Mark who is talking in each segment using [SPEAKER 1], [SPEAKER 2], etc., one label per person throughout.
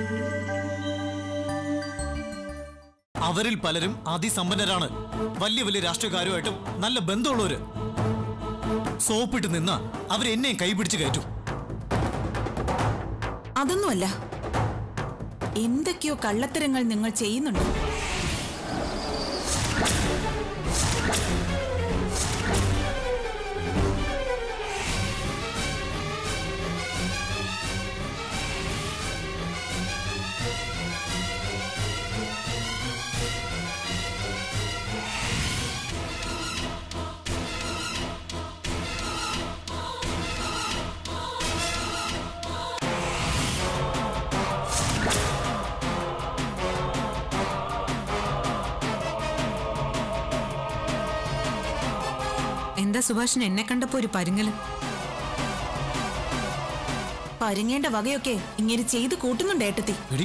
[SPEAKER 1] അവരിൽ പലരും അതിസമ്പന്നരാണ് വലിയ വലിയ രാഷ്ട്രീയക്കാരുമായിട്ടും നല്ല ബന്ധമുള്ളവര് സോപ്പിട്ട് നിന്ന അവർ എന്നെയും കൈപിടിച്ച് കയറ്റും
[SPEAKER 2] അതൊന്നുമല്ല എന്തൊക്കെയോ കള്ളത്തരങ്ങൾ നിങ്ങൾ ചെയ്യുന്നുണ്ട്
[SPEAKER 3] എന്താ സുഭാഷിന് എന്നെ കണ്ടപ്പോ ഒരു പരുങ്ങല്
[SPEAKER 2] പരുങ്ങേണ്ട വകയൊക്കെ ഇങ്ങനെ ചെയ്ത് കൂട്ടുന്നുണ്ട് ഏട്ടത്തി
[SPEAKER 1] എടി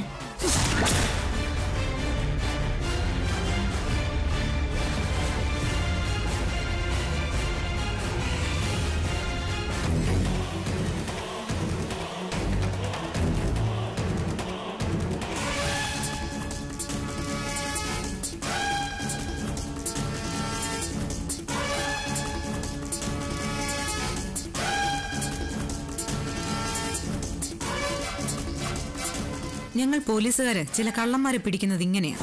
[SPEAKER 3] ഞങ്ങൾ പോലീസുകാര് ചില കള്ളന്മാരെ പിടിക്കുന്നത് ഇങ്ങനെയാ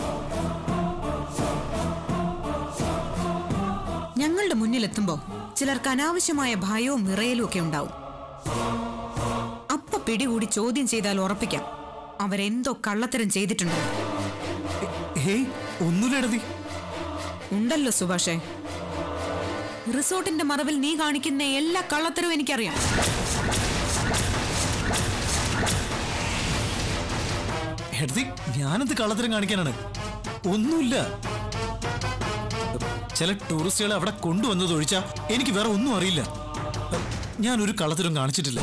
[SPEAKER 3] ഞങ്ങളുടെ മുന്നിലെത്തുമ്പോ ചിലർക്ക് അനാവശ്യമായ ഭയവും വിറയലും ഒക്കെ ഉണ്ടാവും അപ്പ പിടികൂടി ചോദ്യം ചെയ്താൽ ഉറപ്പിക്കാം അവരെന്തോ കള്ളത്തരം ചെയ്തിട്ടുണ്ട്
[SPEAKER 1] ഹേയ് ഒന്നുമില്ലടതി
[SPEAKER 3] ഉണ്ടല്ലോ സുഭാഷേ റിസോർട്ടിന്റെ മറവിൽ നീ കാണിക്കുന്ന എല്ലാ കള്ളത്തരവും എനിക്കറിയാം
[SPEAKER 1] എടതി ഞാനെന്ത് കള്ളത്തരം കാണിക്കാനാണ് ഒന്നുമില്ല ചില ടൂറിസ്റ്റുകളെ അവിടെ കൊണ്ടുവന്നത് ഒഴിച്ചാ എനിക്ക് വേറെ ഒന്നും അറിയില്ല ഞാൻ ഒരു കള്ളത്തരം കാണിച്ചിട്ടില്ല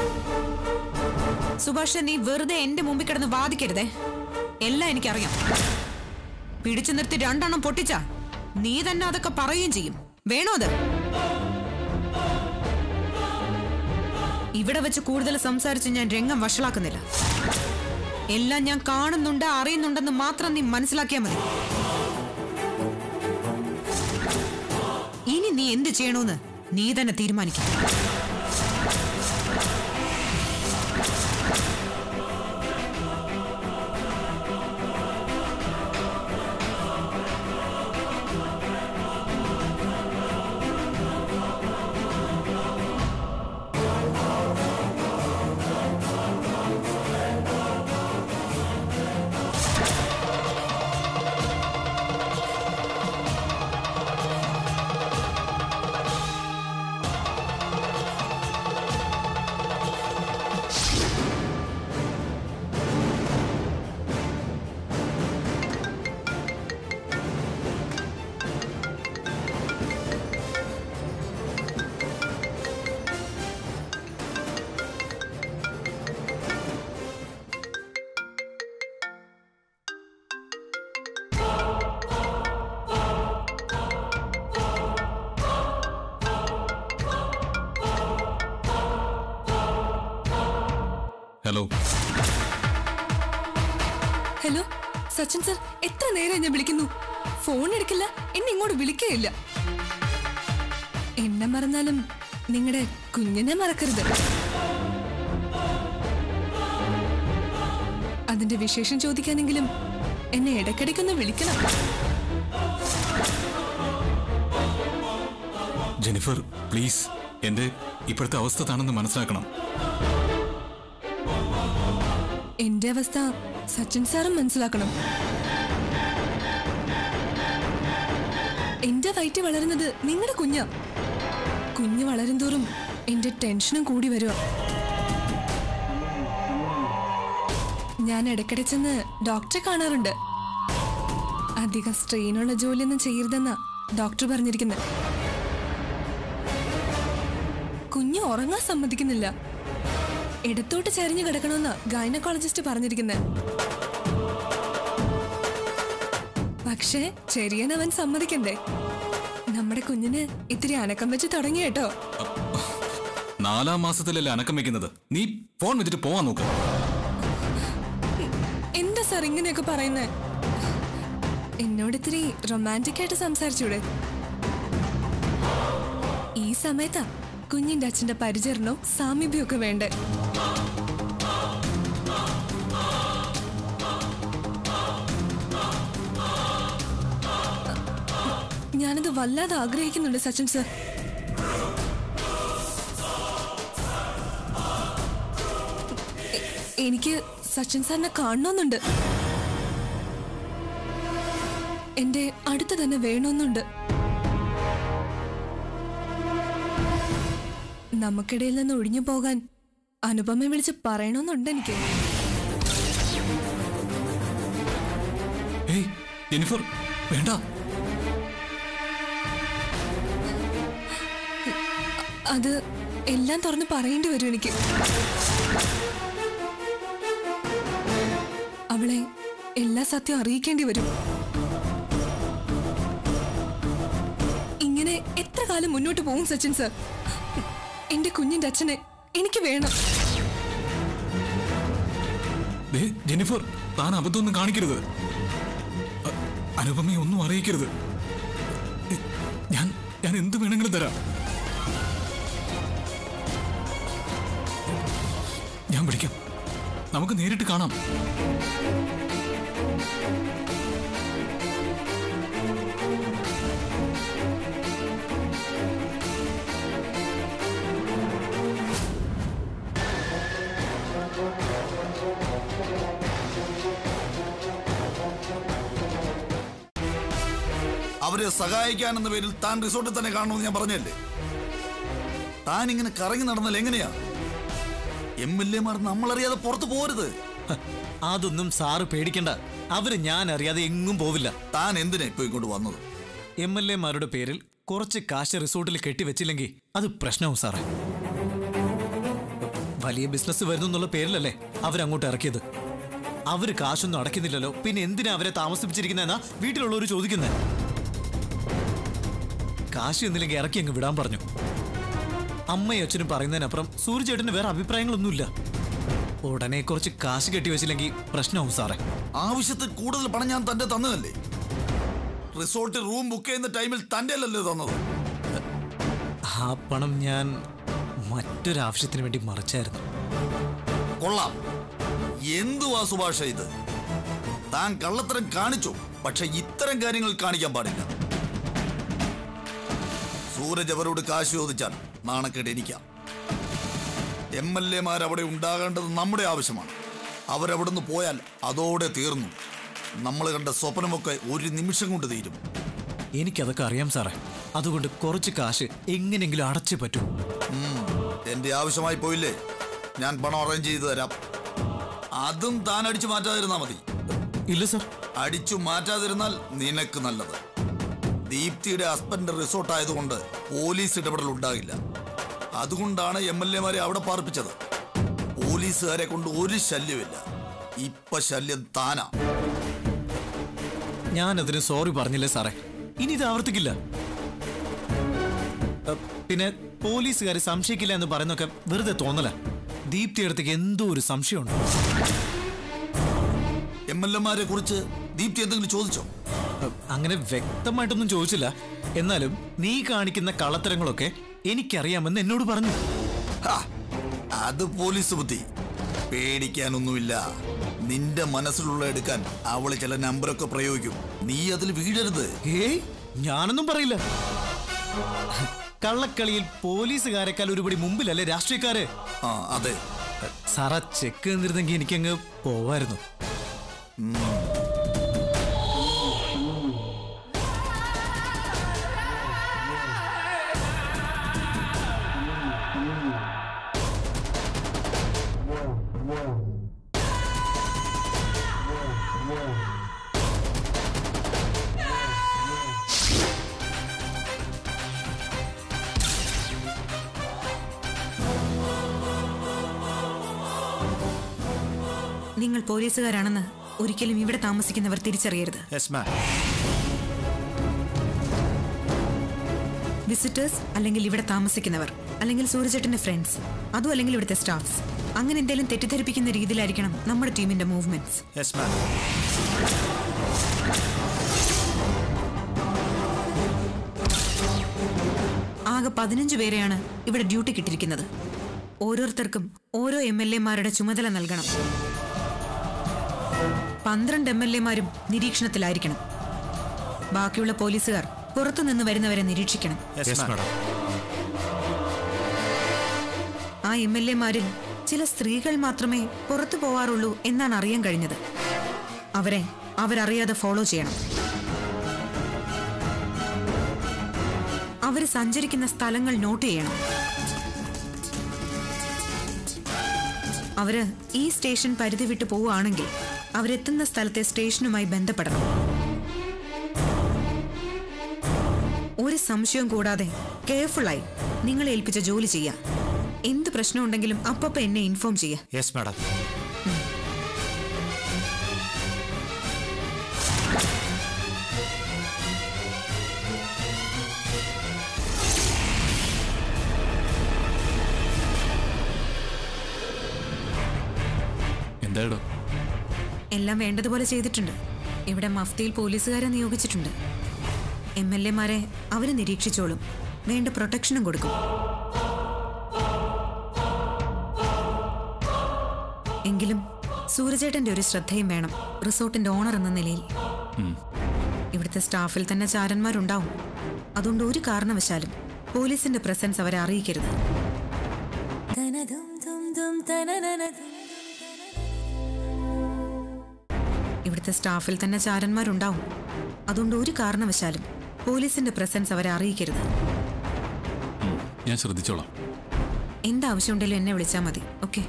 [SPEAKER 3] സുഭാഷ് നീ വെറുതെ എന്റെ മുമ്പിൽ കിടന്ന് വാദിക്കരുതേ എല്ലാം എനിക്കറിയാം പിടിച്ചു നിർത്തി രണ്ടെണ്ണം പൊട്ടിച്ച നീ തന്നെ അതൊക്കെ പറയുകയും ചെയ്യും വേണോ അത് ഇവിടെ വെച്ച് കൂടുതൽ സംസാരിച്ച് ഞാൻ രംഗം വഷളാക്കുന്നില്ല എല്ലാം ഞാൻ കാണുന്നുണ്ട് അറിയുന്നുണ്ടെന്ന് മാത്രം നീ മനസ്സിലാക്കിയാൽ മതി ഇനി നീ എന്ത് ചെയ്യണോന്ന് നീ തന്നെ തീരുമാനിക്കും
[SPEAKER 4] ഹലോ
[SPEAKER 5] ഹലോ സച്ചിൻ സർ എത്ര നേരം ഞാൻ വിളിക്കുന്നു ഫോൺ എടുക്കില്ല എന്നെ ഇങ്ങോട്ട് വിളിക്കുകയില്ല എന്നെ മറന്നാലും നിങ്ങളുടെ കുഞ്ഞിനെ മറക്കരുത് അതിന്റെ വിശേഷം ചോദിക്കാനെങ്കിലും എന്നെ ഇടയ്ക്കിടയ്ക്കൊന്ന് വിളിക്കണം
[SPEAKER 4] ജെനിഫർ പ്ലീസ് എന്റെ ഇപ്പോഴത്തെ അവസ്ഥ താണെന്ന് മനസ്സിലാക്കണം
[SPEAKER 5] എന്റെ അവസ്ഥ സച്ചിൻ സാറും മനസ്സിലാക്കണം എന്റെ വയറ്റ് വളരുന്നത് നിങ്ങളുടെ കുഞ്ഞാ കുഞ്ഞ് വളരും തോറും എന്റെ ടെൻഷനും കൂടി വരുക ഞാൻ ഇടയ്ക്കിടെ ചെന്ന് ഡോക്ടറെ കാണാറുണ്ട് അധികം സ്ട്രെയിനുള്ള ജോലിയൊന്നും ചെയ്യരുതെന്നാ ഡോക്ടർ പറഞ്ഞിരിക്കുന്നത് കുഞ്ഞ് ഉറങ്ങാൻ സമ്മതിക്കുന്നില്ല ഇടത്തോട്ട് ചരിഞ്ഞു കിടക്കണമെന്നാ ഗൈനക്കോളജിസ്റ്റ് പറഞ്ഞിരിക്കുന്നത് പക്ഷേ ചെറിയൻ അവൻ സമ്മതിക്കണ്ടേ നമ്മുടെ കുഞ്ഞിന് ഇത്തിരി അനക്കം വെച്ച് തുടങ്ങി കേട്ടോ
[SPEAKER 4] നാലാം മാസത്തിലല്ലേ അനക്കം വെക്കുന്നത് നീ ഫോൺ വെച്ചിട്ട് പോവാൻ നോക്ക്
[SPEAKER 5] സാർ ഇങ്ങനെയൊക്കെ പറയുന്നേ എന്നോട് ഇത്തിരി റൊമാൻറ്റിക് ആയിട്ട് സംസാരിച്ചൂടെ ഈ സമയത്താ കുഞ്ഞിന്റെ അച്ഛന്റെ പരിചരണവും സാമീപ്യവും ഒക്കെ വേണ്ടേ ഞാനത് വല്ലാതെ ആഗ്രഹിക്കുന്നുണ്ട് സച്ചിൻ സർ എ- എനിക്ക് സച്ചിൻ സാറിനെ കാണണമെന്നുണ്ട് എന്റെ അടുത്ത് തന്നെ വേണമെന്നുണ്ട് നമുക്കിടയിൽ നിന്ന് ഒഴിഞ്ഞു പോകാൻ അനുപമയെ വിളിച്ച് പറയണമെന്നുണ്ട് എനിക്ക്
[SPEAKER 4] ഏയ് ജെനിഫർ വേണ്ട
[SPEAKER 5] അത് എല്ലാം തുറന്ന് പറയേണ്ടി വരും എനിക്ക് അവളെ എല്ലാ സത്യം അറിയിക്കേണ്ടി വരും ഇങ്ങനെ എത്ര കാലം മുന്നോട്ട് പോകും സച്ചിൻ സർ എന്റെ കുഞ്ഞിന്റെ അച്ഛനെ എനിക്ക് വേണം
[SPEAKER 4] ദേ, ജെനിഫർ താൻ അബദ്ധമൊന്നും കാണിക്കരുത് അ- അനുപമയെ ഒന്നും അറിയിക്കരുത് എ, ഞാൻ ഞാൻ എന്ത് വേണമെങ്കിലും തരാം ഞാൻ വിളിക്കാം നമുക്ക് നേരിട്ട് കാണാം
[SPEAKER 6] അവരെ സഹായിക്കാനെന്ന പേരിൽ താൻ റിസോർട്ടിൽ തന്നെ കാണണമെന്ന് ഞാൻ പറഞ്ഞല്ലേ താൻ ഇങ്ങനെ കറങ്ങി നടന്നാൽ എങ്ങനെയാ എം എൽ എമാർ നമ്മളറിയാതെ പുറത്തു പോരുത്
[SPEAKER 1] ഹ, അതൊന്നും സാറ് പേടിക്കണ്ട അവര് ഞാൻ അറിയാതെ എങ്ങും പോവില്ല
[SPEAKER 6] താൻ എന്തിനാ ഇപ്പൊ ഇങ്ങോട്ട് വന്നത്
[SPEAKER 1] എം എൽ എമാരുടെ പേരിൽ കുറച്ച് കാശ് റിസോർട്ടിൽ കെട്ടിവെച്ചില്ലെങ്കിൽ അത് പ്രശ്നവും സാറേ വലിയ ബിസിനസ് വരുന്നു എന്നുള്ള പേരിലല്ലേ അവരങ്ങോട്ട് ഇറക്കിയത് അവര് കാശൊന്നും അടയ്ക്കുന്നില്ലല്ലോ പിന്നെ എന്തിനാ അവരെ താമസിപ്പിച്ചിരിക്കുന്നതെന്നാ വീട്ടിലുള്ളവർ ചോദിക്കുന്നത് കാശ് എന്നില്ലെങ്കിൽ ഇറക്കി അങ്ങ് വിടാൻ പറഞ്ഞു അമ്മയും അച്ഛനും പറയുന്നതിനപ്പുറം സൂര്യചേട്ടന് വേറെ അഭിപ്രായങ്ങളൊന്നുമില്ല ഉടനെ കുറച്ച് കാശ് കെട്ടിവെച്ചില്ലെങ്കിൽ പ്രശ്നവും സാറേ
[SPEAKER 6] ആവശ്യത്തിൽ കൂടുതൽ പണം ഞാൻ തന്റെ തന്നതല്ലേ റിസോർട്ടിൽ റൂം ബുക്ക് ചെയ്യുന്ന ടൈമിൽ തന്റെ അല്ലല്ലോ തന്നത്
[SPEAKER 1] ആ പണം ഞാൻ മറ്റൊരാവശ്യത്തിന് വേണ്ടി മറിച്ചായിരുന്നു
[SPEAKER 6] കൊള്ളാം എന്തുവാ സുഭാഷ ഇത് താൻ കള്ളത്തരം കാണിച്ചു പക്ഷെ ഇത്തരം കാര്യങ്ങൾ കാണിക്കാൻ പാടില്ല സൂരജ് അവരോട് കാശ് ചോദിച്ചാൽ നാണക്കേട് എനിക്കാം എം എൽ എമാർ അവിടെ ഉണ്ടാകേണ്ടത് നമ്മുടെ ആവശ്യമാണ് അവരവിടുന്ന് പോയാൽ അതോടെ തീർന്നു നമ്മൾ കണ്ട സ്വപ്നമൊക്കെ ഒരു നിമിഷം കൊണ്ട് തീരും
[SPEAKER 1] എനിക്കതൊക്കെ അറിയാം സാറേ അതുകൊണ്ട് കുറച്ച് കാശ് എങ്ങനെയെങ്കിലും അടച്ചേ പറ്റൂ
[SPEAKER 6] ഉം, എന്റെ ആവശ്യമായി പോയില്ലേ ഞാൻ പണം അറേഞ്ച് ചെയ്തു തരാം അതും താൻ അടിച്ചു മാറ്റാതിരുന്നാ മതി
[SPEAKER 1] ഇല്ല സാർ
[SPEAKER 6] അടിച്ചു മാറ്റാതിരുന്നാൽ നിനക്ക് നല്ലത് ദീപ്തിയുടെ ഹസ്ബൻഡ് റിസോർട്ട് ആയതുകൊണ്ട് പോലീസ് ഇടപെടൽ ഉണ്ടാകില്ല അതുകൊണ്ടാണ് എം എൽ എമാരെ അവിടെ പാർപ്പിച്ചത് പോലീസുകാരെ കൊണ്ട് ഒരു ശല്യമില്ല ഇപ്പൊ ശല്യം താനാ
[SPEAKER 1] ഞാനതിന് സോറി പറഞ്ഞില്ലേ സാറേ ഇനി ഇത് ആവർത്തിക്കില്ല അ, പിന്നെ പോലീസുകാരെ സംശയിക്കില്ല എന്ന് പറയുന്നൊക്കെ വെറുതെ തോന്നല ദീപ്തി അടുത്തേക്ക് എന്തോ ഒരു സംശയമുണ്ട്
[SPEAKER 6] എം എൽ എമാരെ കുറിച്ച് ദീപ്തി എന്തെങ്കിലും ചോദിച്ചോ
[SPEAKER 1] അ, അങ്ങനെ വ്യക്തമായിട്ടൊന്നും ചോദിച്ചില്ല എന്നാലും നീ കാണിക്കുന്ന കള്ളത്തരങ്ങളൊക്കെ എനിക്കറിയാമെന്ന് എന്നോട് പറഞ്ഞു
[SPEAKER 6] ഹാ, അത് പോലീസ് ബുദ്ധി പേടിക്കാനൊന്നുമില്ല നിന്റെ മനസ്സിലുള്ള എടുക്കാൻ അവള് ചില നമ്പറൊക്കെ പ്രയോഗിക്കും നീ അതിൽ വീഴരുത്
[SPEAKER 1] ഏയ് ഞാനൊന്നും പറയില്ല കള്ളക്കളിയിൽ പോലീസുകാരെക്കാൾ ഒരുപടി മുമ്പിലല്ലേ രാഷ്ട്രീയക്കാര്
[SPEAKER 6] ആ അതെ
[SPEAKER 1] സാറാ ചെക്ക് നിന്നിരുന്നെങ്കിൽ എനിക്കങ്ങ് പോവായിരുന്നു
[SPEAKER 3] നിങ്ങൾ പോലീസുകാരാണെന്ന് ഒരിക്കലും ഇവിടെ താമസിക്കുന്നവർ തിരിച്ചറിയരുത് വിസിറ്റേഴ്സ് അല്ലെങ്കിൽ ഇവിടെ താമസിക്കുന്നവർ അല്ലെങ്കിൽ സൂര്യചേട്ടന്റെ ഫ്രണ്ട്സ് അതും അല്ലെങ്കിൽ ഇവിടുത്തെ സ്റ്റാഫ്സ് അങ്ങനെ എന്തെങ്കിലും തെറ്റിദ്ധരിപ്പിക്കുന്ന രീതിയിലായിരിക്കണം നമ്മുടെ ടീമിന്റെ മൂവ്മെന്റ്സ്
[SPEAKER 1] യെസ് മാം
[SPEAKER 3] ആകെ പതിനഞ്ച് പേരെയാണ് ഇവിടെ ഡ്യൂട്ടി കിട്ടിയിരിക്കുന്നത് ഓരോരുത്തർക്കും ഓരോ എം എൽ എമാരുടെ ചുമതല നൽകണം പന്ത്രണ്ട് എം എൽ എമാരും നിരീക്ഷണത്തിലായിരിക്കണം ബാക്കിയുള്ള പോലീസുകാർ പുറത്തുനിന്ന് വരുന്നവരെ നിരീക്ഷിക്കണം
[SPEAKER 1] യെസ് മാഡം
[SPEAKER 3] ആ എം എൽ എമാരിൽ ചില സ്ത്രീകൾ മാത്രമേ പുറത്തു പോവാറുള്ളൂ എന്നാണ് അറിയാൻ കഴിഞ്ഞത് അവരെ അവരറിയാതെ ഫോളോ ചെയ്യണം അവർ സഞ്ചരിക്കുന്ന സ്ഥലങ്ങൾ നോട്ട് ചെയ്യണം അവര് ഈ സ്റ്റേഷൻ പരിധി വിട്ട് പോവുകയാണെങ്കിൽ അവരെത്തുന്ന സ്ഥലത്തെ സ്റ്റേഷനുമായി ബന്ധപ്പെടണം ഒരു സംശയവും കൂടാതെ കെയർഫുള്ളായി നിങ്ങളെ ഏൽപ്പിച്ച ജോലി ചെയ്യാം എന്ത് പ്രശ്നമുണ്ടെങ്കിലും അപ്പപ്പ എന്നെ ഇൻഫോം ചെയ്യാം
[SPEAKER 1] യെസ് മാഡം
[SPEAKER 4] എന്താടോ
[SPEAKER 3] എല്ലാം വേണ്ടതുപോലെ ചെയ്തിട്ടുണ്ട് ഇവിടെ മഫ്തിയിൽ പോലീസുകാരെ നിയോഗിച്ചിട്ടുണ്ട് എം എൽ എമാരെ അവര് നിരീക്ഷിച്ചോളും വേണ്ട പ്രൊട്ടക്ഷനും കൊടുക്കും എങ്കിലും സൂരജേട്ടന്റെ ഒരു ശ്രദ്ധയും വേണം റിസോർട്ടിന്റെ ഓണർ എന്ന നിലയിൽ ഇവിടുത്തെ സ്റ്റാഫിൽ തന്നെ ചാരന്മാരുണ്ടാവും അതുകൊണ്ട് ഒരു കാരണവശാലും പോലീസിന്റെ പ്രസൻസ് അവരെ അറിയിക്കരുത് ഇവിടുത്തെ സ്റ്റാഫിൽ തന്നെ ചാരന്മാരുണ്ടാവും അതുകൊണ്ട് ഒരു കാരണവശാലും പോലീസിന്റെ പ്രസൻസ് അവരെ അറിയിക്കരുത്
[SPEAKER 4] ഞാൻ ശ്രദ്ധിച്ചോളാം
[SPEAKER 3] എന്താവശ്യമുണ്ടെങ്കിലും എന്നെ വിളിച്ചാൽ മതി ഓക്കെ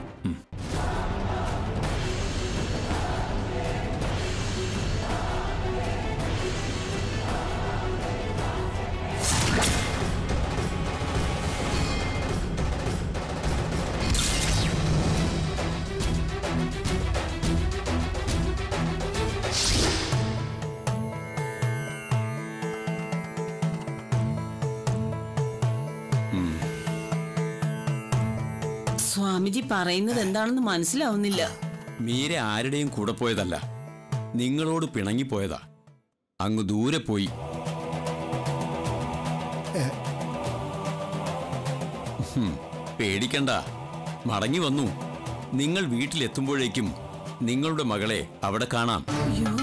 [SPEAKER 7] സ്വാമിജി പറയുന്നത് എന്താണെന്ന് മനസ്സിലാവുന്നില്ല
[SPEAKER 8] മീര ആരുടെയും കൂടെ പോയതല്ല നിങ്ങളോട് പിണങ്ങിപ്പോയതാ അങ്ങ് ദൂരെ പോയി ഹും, പേടിക്കണ്ട മടങ്ങി വന്നു നിങ്ങൾ വീട്ടിലെത്തുമ്പോഴേക്കും നിങ്ങളുടെ മകളെ അവിടെ കാണാം
[SPEAKER 7] അയ്യോ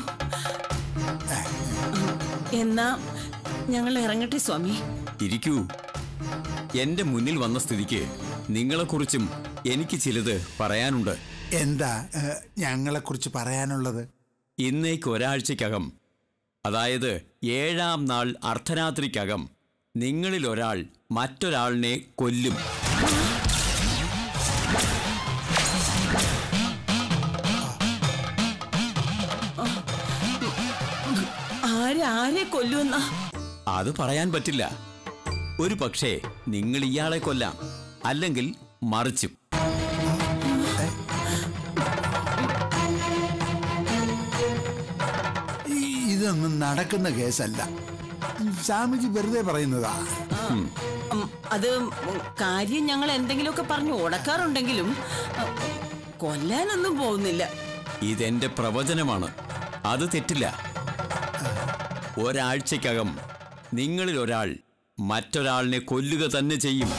[SPEAKER 7] എന്നാ ഞങ്ങൾ ഇറങ്ങട്ടെ സ്വാമി
[SPEAKER 8] ഇരിക്കൂ എന്റെ മുന്നിൽ വന്ന സ്ഥിതിക്ക് നിങ്ങളെക്കുറിച്ചും എനിക്ക് ചിലത് പറയാനുണ്ട്
[SPEAKER 9] എന്താ ഞങ്ങളെ കുറിച്ച് പറയാനുള്ളത്
[SPEAKER 8] ഇന്നേക്ക് ഒരാഴ്ചക്കകം അതായത് ഏഴാം നാൾ അർദ്ധരാത്രിക്കകം നിങ്ങളിൽ ഒരാൾ മറ്റൊരാളിനെ കൊല്ലും
[SPEAKER 7] ആരെ ആരെ കൊല്ലുമെന്നാ
[SPEAKER 8] അത് പറയാൻ പറ്റില്ല ഒരു പക്ഷേ നിങ്ങൾ ഇയാളെ കൊല്ലാം അല്ലെങ്കിൽ മറിച്ചും
[SPEAKER 9] ഈ- ഇതൊന്നും നടക്കുന്ന കേസല്ല സ്വാമിജി വെറുതെ പറയുന്നതാ
[SPEAKER 7] ഉം, അത് കാര്യം ഞങ്ങൾ എന്തെങ്കിലുമൊക്കെ പറഞ്ഞു ഉടക്കാറുണ്ടെങ്കിലും ഉം, കൊല്ലാനൊന്നും പോകുന്നില്ല
[SPEAKER 8] ഇതെന്റെ പ്രവചനമാണ് അത് തെറ്റില്ല ഒരാഴ്ചക്കകം നിങ്ങളിൽ ഒരാൾ മറ്റൊരാളിനെ കൊല്ലുക തന്നെ ചെയ്യും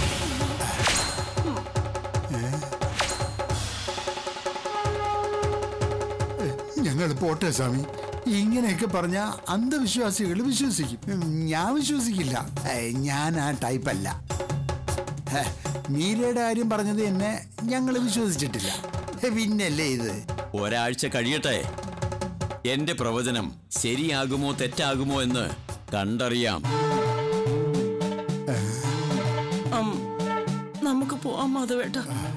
[SPEAKER 9] ഞങ്ങൾ പോട്ടെ സ്വാമി ഇങ്ങനെയൊക്കെ പറഞ്ഞ അന്ധവിശ്വാസികൾ വിശ്വസിക്കും ഉം, ഞാൻ വിശ്വസിക്കില്ല ഏയ്, ഞാൻ ആ ടൈപ്പല്ല ഹേ, മീരയുടെ കാര്യം പറഞ്ഞത് എന്നെ ഞങ്ങൾ വിശ്വസിച്ചിട്ടില്ല ഹേ, പിന്നല്ലേ ഇത്
[SPEAKER 8] ഒരാഴ്ച കഴിയട്ടെ എന്റെ പ്രവചനം ശരിയാകുമോ തെറ്റാകുമോ എന്ന് കണ്ടറിയാം
[SPEAKER 7] ഉം, നമുക്ക് പോവാം മാധവേട്ട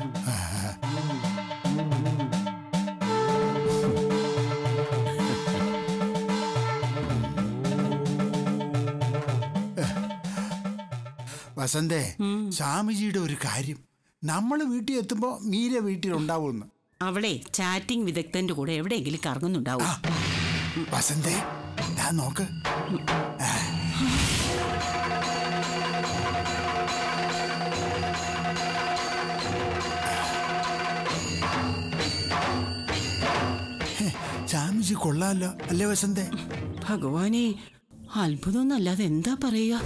[SPEAKER 9] വസന്തേ സ്വാമിജിയുടെ ഒരു കാര്യം നമ്മൾ വീട്ടിൽ എത്തുമ്പോ മീര വീട്ടിൽ ഉണ്ടാവുമെന്ന്
[SPEAKER 7] അവിടെ ചാറ്റിംഗ് വിദഗ്ധന്റെ കൂടെ എവിടെയെങ്കിലും കറങ്ങുന്നുണ്ടാവും
[SPEAKER 9] വസന്തേ ഞാൻ നോക്ക് ചേച്ചി കൊള്ളാമല്ലോ അല്ലേ വസന്തേ
[SPEAKER 7] ഭഗവാനെ അത്ഭുതമൊന്നല്ലാതെ എന്താ പറയുക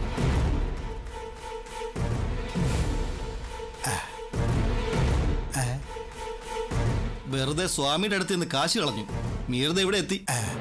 [SPEAKER 10] വെറുതെ സ്വാമിയുടെ അടുത്ത് നിന്ന് കാശ് കളഞ്ഞു മീർത ഇവിടെ എത്തി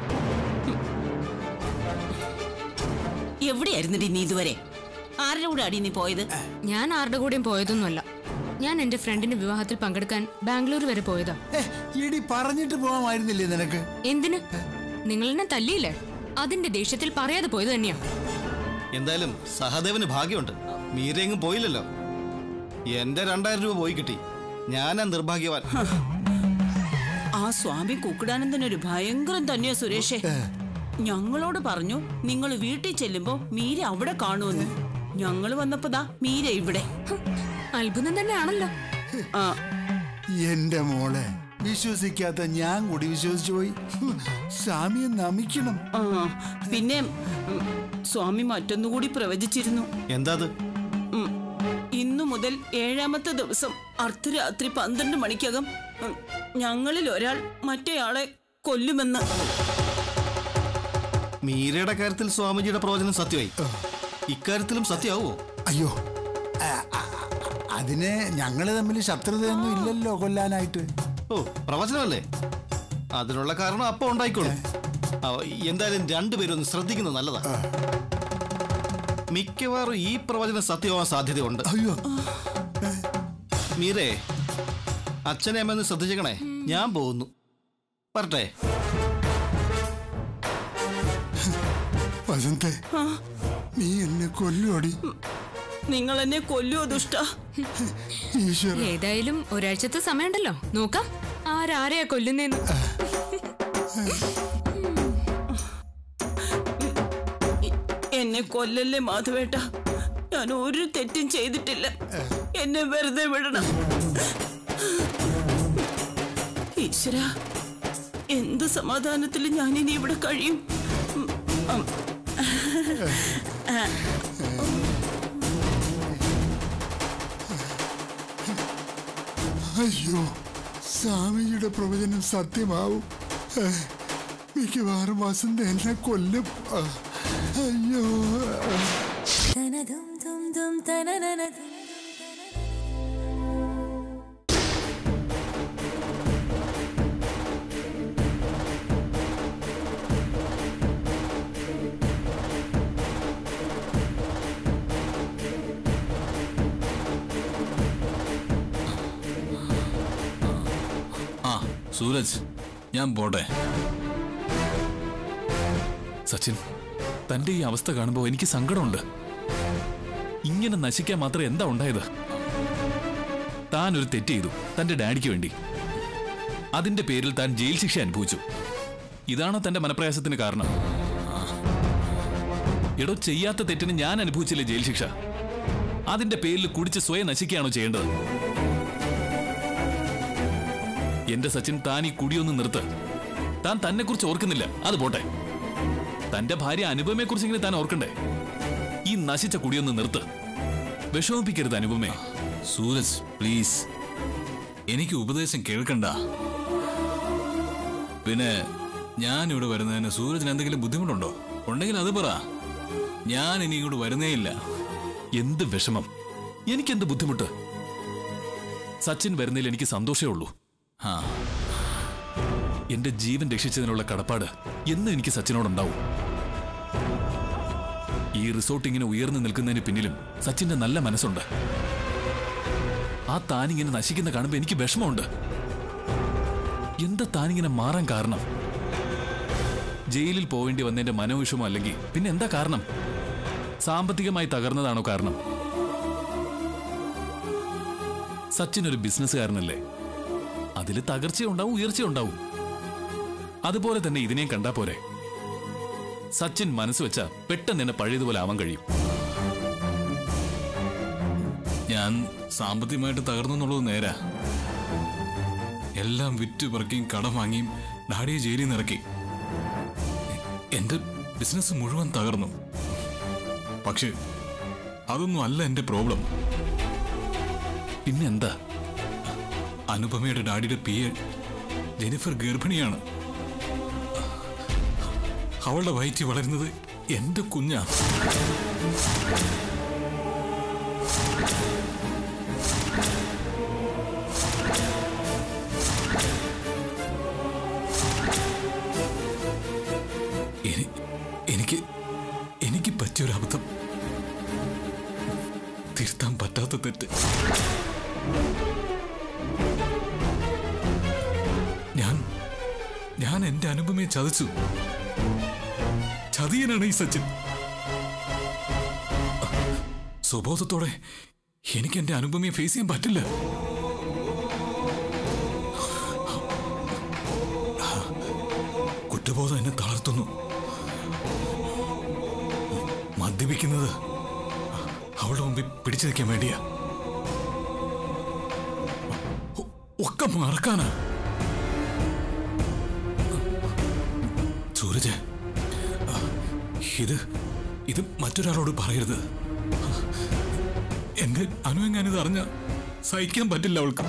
[SPEAKER 7] എവിടെയായിരുന്നിട്ട് നീ ഇതുവരെ ആരുടെ കൂടെ അടി നീ പോയത്
[SPEAKER 11] ഞാൻ ആരുടെ കൂടെയും പോയതൊന്നുമല്ല ഞാൻ എന്റെ ഫ്രണ്ടിന്റെ വിവാഹത്തിൽ പങ്കെടുക്കാൻ ബാംഗ്ലൂർ വരെ പോയതാ
[SPEAKER 9] ഏ, ഇടി പറഞ്ഞിട്ട് പോകാമായിരുന്നില്ലേ നിനക്ക്
[SPEAKER 11] എന്തിന് നിങ്ങൾ എന്നെ തല്ലിയില്ലേ അതിന്റെ ദേഷ്യത്തിൽ പറയാതെ പോയത് തന്നെയാ
[SPEAKER 10] എന്തായാലും സഹദേവന് ഭാഗ്യമുണ്ട് മീരയെങ്ങും പോയില്ലല്ലോ എന്റെ രണ്ടായിരം രൂപ പോയി കിട്ടി ഞാനാ നിർഭാഗ്യവാൻ
[SPEAKER 7] ആ സ്വാമി കുക്കുടാനന്ദനൊരു ഭയങ്കരം തന്നെയാ സുരേഷേ ഞങ്ങളോട് പറഞ്ഞു നിങ്ങൾ വീട്ടിൽ ചെല്ലുമ്പോ മീര അവിടെ കാണുമെന്ന് ഞങ്ങൾ വന്നപ്പോ ദാ മീര ഇവിടെ
[SPEAKER 11] അത്ഭുതം തന്നെയാണല്ലോ
[SPEAKER 7] ആ
[SPEAKER 9] എന്റെ മോളെ വിശ്വസിക്കാത്ത ഞാൻ കൂടി വിശ്വസിച്ചു പോയി ഹും, സ്വാമിയെ നമിക്കണം
[SPEAKER 7] ആ പിന്നെ ഉം, സ്വാമി മറ്റൊന്നുകൂടി പ്രവചിച്ചിരുന്നു
[SPEAKER 10] എന്താ അത്
[SPEAKER 7] ഉം. ഇന്നു മുതൽ ഏഴാമത്തെ ദിവസം അർദ്ധരാത്രി പന്ത്രണ്ട് മണിക്കകം ഉം, ഞങ്ങളിൽ ഒരാൾ മറ്റേയാളെ കൊല്ലുമെന്ന്
[SPEAKER 10] മീരയുടെ കാര്യത്തിൽ സ്വാമിജിയുടെ പ്രവചനം സത്യമായി ഇക്കാര്യത്തിലും സത്യമാവോ
[SPEAKER 9] അയ്യോ ആ, ആ, അതിന് ഞങ്ങള് തമ്മിൽ ശത്രുതയൊന്നും ഇല്ലല്ലോ കൊല്ലാനായിട്ട്
[SPEAKER 10] ഓ പ്രവചനമല്ലേ അതിനുള്ള കാരണം അപ്പൊ ഉണ്ടായിക്കോളും ആ, എന്തായാലും രണ്ടുപേരും ഒന്ന് ശ്രദ്ധിക്കുന്നത് നല്ലതാ മിക്കവാറും ഈ പ്രവചനം സത്യമാവാൻ സാധ്യതയുണ്ട്
[SPEAKER 9] അയ്യോ
[SPEAKER 10] മീരേ അച്ഛനെ അമ്മയൊന്ന് ശ്രദ്ധിച്ചേക്കണേ ഞാൻ പോകുന്നു വരട്ടെ
[SPEAKER 9] വസന്തേ നീ എന്നെ കൊല്ലുവടി
[SPEAKER 7] നിങ്ങൾ എന്നെ കൊല്ലുവോ ദുഷ്ട
[SPEAKER 9] ഈശ്വര
[SPEAKER 11] ഏതായാലും ഒരാഴ്ചത്തെ സമയമുണ്ടല്ലോ നോക്കാം ആരാരെയാ കൊല്ലുന്നേന്ന്
[SPEAKER 7] എന്നെ കൊല്ലല്ലേ മാധവേട്ട ഞാൻ ഒരു തെറ്റും ചെയ്തിട്ടില്ല എന്നെ വെറുതെ വിടണം ഈശ്വര എന്ത് സമാധാനത്തിൽ ഞാൻ ഇനി ഇവിടെ കഴിയും ഉം, ഉം.
[SPEAKER 9] അയ്യോ സ്വാമിജിയുടെ പ്രവചനം സത്യമാവും ഏ, മിക്കവാറും വസന്ത എന്നെ കൊല്ലും ആ, അയ്യോ
[SPEAKER 4] ആ സൂരജ് ഞാൻ പോട്ടെ സച്ചിൻ തന്റെ ഈ അവസ്ഥ കാണുമ്പോൾ എനിക്ക് സങ്കടമുണ്ട് ഇങ്ങനെ നശിക്കാൻ മാത്രം എന്താ ഉണ്ടായത് താൻ ഒരു തെറ്റ് ചെയ്തു തന്റെ ഡാഡിക്ക് വേണ്ടി അതിന്റെ പേരിൽ താൻ ജയിൽ ശിക്ഷ അനുഭവിച്ചു ഇതാണോ തന്റെ മനപ്രയാസത്തിന് കാരണം എടോ ചെയ്യാത്ത തെറ്റിന് ഞാൻ അനുഭവിച്ചില്ലേ ജയിൽ ശിക്ഷ അതിന്റെ പേരിൽ കുടിച്ച് സ്വയം നശിക്കുകയാണോ ചെയ്യേണ്ടത് എന്റെ സച്ചിൻ താൻ ഈ കുടിയൊന്ന് നിർത്ത് താൻ തന്നെ കുറിച്ച് ഓർക്കുന്നില്ല അത് പോട്ടെ തന്റെ ഭാര്യ അനുപമയെ കുറിച്ചെങ്കിലും താൻ ഓർക്കണ്ടേ ഈ നശിച്ച കുടിയൊന്ന് നിർത്ത് വിഷമിപ്പിക്കരുത് അനുപമേ സൂരജ് പ്ലീസ് എനിക്ക് ഉപദേശം കേൾക്കണ്ട പിന്നെ ഞാൻ ഇവിടെ വരുന്നതിന് സൂരജിന് എന്തെങ്കിലും ബുദ്ധിമുട്ടുണ്ടോ ഉണ്ടെങ്കിൽ അത് പറ ഞാൻ ഇനി ഇങ്ങോട്ട് വരുന്നേയില്ല എന്ത് വിഷമം എനിക്കെന്ത് ബുദ്ധിമുട്ട് സച്ചിൻ വരുന്നതിൽ എനിക്ക് സന്തോഷമേ ഉള്ളൂ ആ എന്റെ ജീവൻ രക്ഷിച്ചതിനുള്ള കടപ്പാട് എന്നും എനിക്ക് സച്ചിനോടുണ്ടാവും ഈ റിസോർട്ട് ഇങ്ങനെ ഉയർന്നു നിൽക്കുന്നതിന് പിന്നിലും സച്ചിന്റെ നല്ല മനസ്സുണ്ട് ആ താനിങ്ങനെ നശിക്കുന്ന കാണുമ്പോൾ എനിക്ക് വിഷമമുണ്ട് എന്താ താനിങ്ങനെ മാറാൻ കാരണം ജയിലിൽ പോവേണ്ടി വന്നതിന്റെ മനോവിഷമോ അല്ലെങ്കിൽ പിന്നെ എന്താ കാരണം സാമ്പത്തികമായി തകർന്നതാണോ കാരണം സച്ചിൻ ഒരു ബിസിനസ്സുകാരനല്ലേ അതിൽ തകർച്ചയുണ്ടാവും ഉയർച്ചയുണ്ടാവും അതുപോലെ തന്നെ ഇതിനെയും കണ്ടാ പോരെ സച്ചിൻ മനസ്സ് വെച്ച പെട്ടെന്ന് തന്നെ പഴയതുപോലെ ആവാൻ കഴിയും ഞാൻ സാമ്പത്തികമായിട്ട് തകർന്നു എന്നുള്ളത് നേരാ എല്ലാം വിറ്റ് പറക്കിയും കടം വാങ്ങിയും ഡാഡിയെ ജയിലിൽ നിന്ന് ഇറക്കി എന്റെ ബിസിനസ് മുഴുവൻ തകർന്നു പക്ഷേ അതൊന്നും അല്ല എന്റെ പ്രോബ്ലം പിന്നെന്താ അനുപമയുടെ ഡാഡിയുടെ പി എ ജെനിഫർ ഗർഭിണിയാണ് അവളുടെ വയറ്റി വളരുന്നത് എന്റെ കുഞ്ഞാ എനി- എനിക്ക് എനിക്ക് പറ്റിയൊരു അബദ്ധം തിരുത്താൻ പറ്റാത്ത തെറ്റ് ഞാൻ ഞാൻ എന്റെ അനുപമയെ ചതിച്ചു ചതിയനാണ് ഈ സച്ചിൻ സുബോധത്തോടെ എനിക്ക് എന്റെ അനുപമയെ ഫേസ് ചെയ്യാൻ പറ്റില്ല കുറ്റബോധം എന്നെ തളർത്തുന്നു മദ്യപിക്കുന്നത് അവളുടെ മുമ്പിൽ പിടിച്ചു നിൽക്കാൻ വേണ്ടിയാ ഒ- ഒക്കെ മറക്കാനാ സൂരജ് ആ, ഇത് ഇത് മറ്റൊരാളോട് പറയരുത് എന്റെ അനുവെങ്ങാനിത് അറിഞ്ഞ സഹിക്കാൻ പറ്റില്ല അവൾക്ക്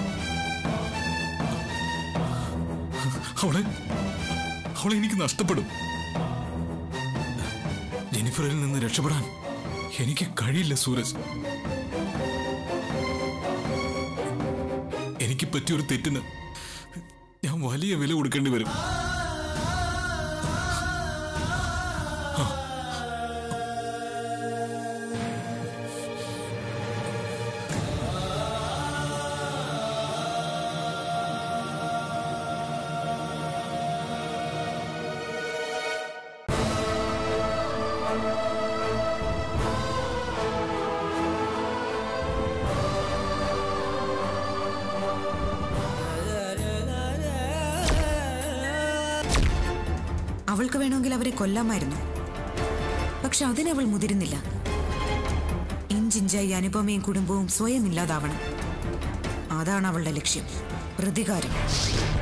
[SPEAKER 4] അവളെ അവളെ എനിക്ക് നഷ്ടപ്പെടും ജെനിഫറിൽ നിന്ന് രക്ഷപ്പെടാൻ എനിക്ക് കഴിയില്ല സൂരജ് എനിക്ക് പറ്റിയൊരു തെറ്റിന് ഞാൻ വലിയ വില കൊടുക്കേണ്ടി വരും
[SPEAKER 3] അവൾക്ക് വേണമെങ്കിൽ അവരെ കൊല്ലാമായിരുന്നു പക്ഷെ അതിനവൾ മുതിരുന്നില്ല ഇഞ്ചിഞ്ചായി അനുപമയും കുടുംബവും സ്വയം ഇല്ലാതാവണം അതാണ് അവളുടെ ലക്ഷ്യം പ്രതികാരം